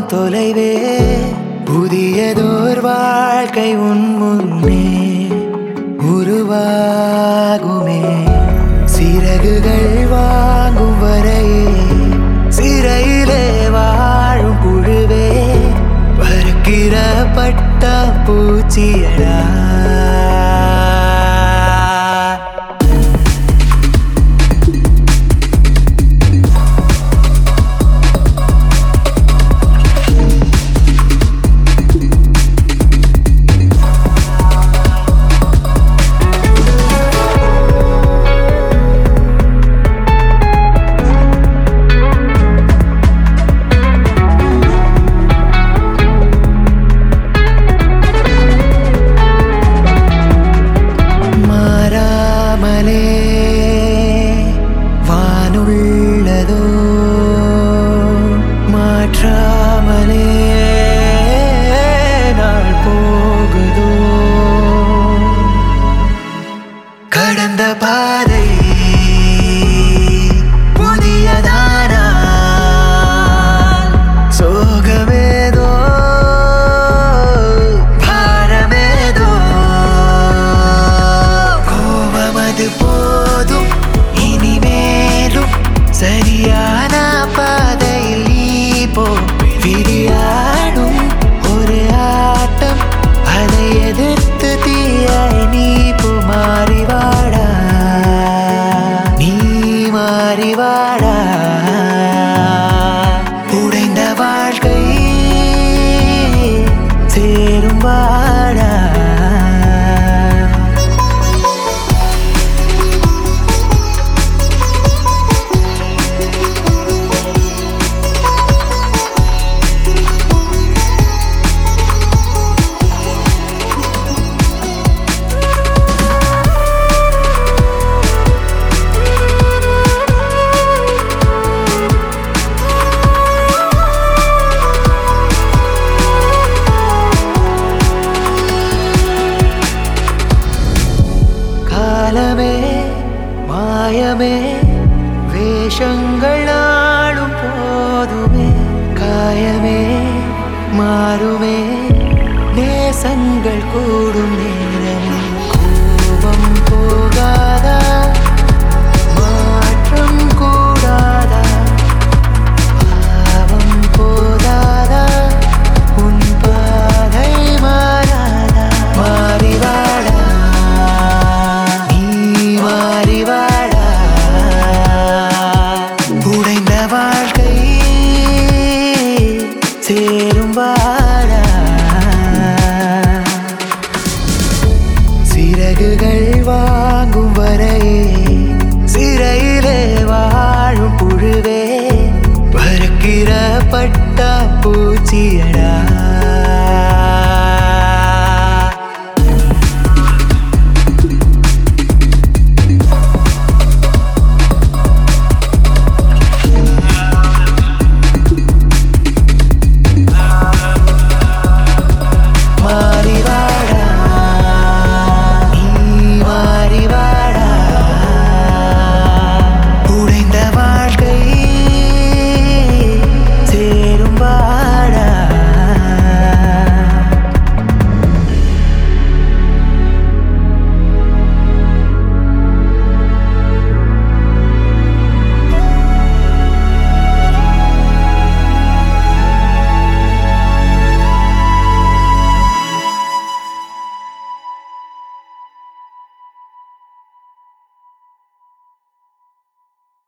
தொலைவே புதியதோர் வாழ்க்கை உன் முன்னே உருவாகுமே சிறகுகள் வாங்கும் வரையே சிறையிலே வாழும் புழுவே பறக்கிற பட்டா பூச்சியடா மாறாமலே வானுள்ளதோ மாற்றாமலே நாள் போகுதோ கடந்த பாதை புதியதானா சோகமேதோ பாரமேதோ கோபமது போதும் இனிமேலும் சரியான பாதையில் நீ போ விரியாடும் ஒரு ஆட்டம் அதை எதிர்த்து தீயாய் நீ போ மாறி வாடா நீ மாறி வாடா உடைந்த வாழ்க்கை சேரும் வாடா காலமே மாயமே வேஷங்கள் ஆடும் போதுமே காயமே மாறுமே நேசங்கள் கூடும் நேரமே கோபம் போகாதா